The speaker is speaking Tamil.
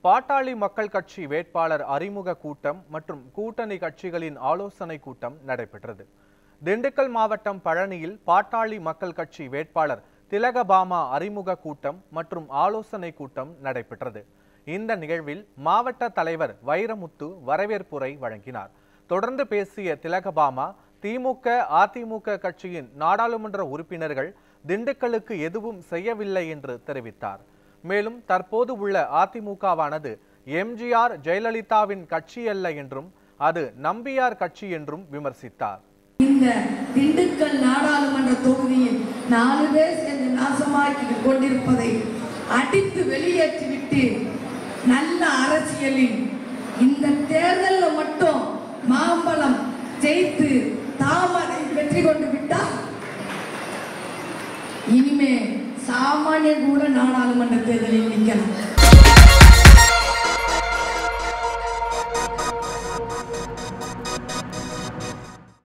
பாட்டாளி மக்கள் கட்சி வேட்பாளர் அறிமுக கூட்டம் மற்றும் கூட்டணி கட்சிகளின் ஆலோசனை கூட்டம் நடைபெற்றது திண்டுக்கல் மாவட்டம் பழனியில் பாட்டாளி மக்கள் கட்சி வேட்பாளர் திலகபாமா அறிமுக கூட்டம் மற்றும் ஆலோசனை கூட்டம் நடைபெற்றது இந்த நிகழ்வில் மாவட்ட தலைவர் வைரமுத்து வரவேற்புரை வழங்கினார் தொடர்ந்து பேசிய திலகபாமா திமுக அதிமுக கட்சியின் நாடாளுமன்ற உறுப்பினர்கள் திண்டுக்கலுக்கு எதுவும் செய்யவில்லை என்று தெரிவித்தார் மேலும் தற்போது உள்ள அதிமுகவானது எம்ஜிஆர் ஜெயலலிதாவின் கட்சி அல்ல என்றும் அது நம்பியார் கட்சி என்றும் விமர்சித்தார் இந்த திண்டுக்கல் நாடாளுமன்ற தொகுதியில் நாலு பேர் சேர்ந்து நாசமாக்கி கொண்டிருப்பதை அடித்து வெளியேற்றிவிட்டு நல்ல அரசியலில் இந்த தேர்தலில் மட்டும் மாம்பழம் ஜெயித்து தாமரை வெற்றி கொண்டு விட்டால் இனிமே சாமானியர் கூட நாடாளுமன்ற தேர்தலில் நிற்கலாம்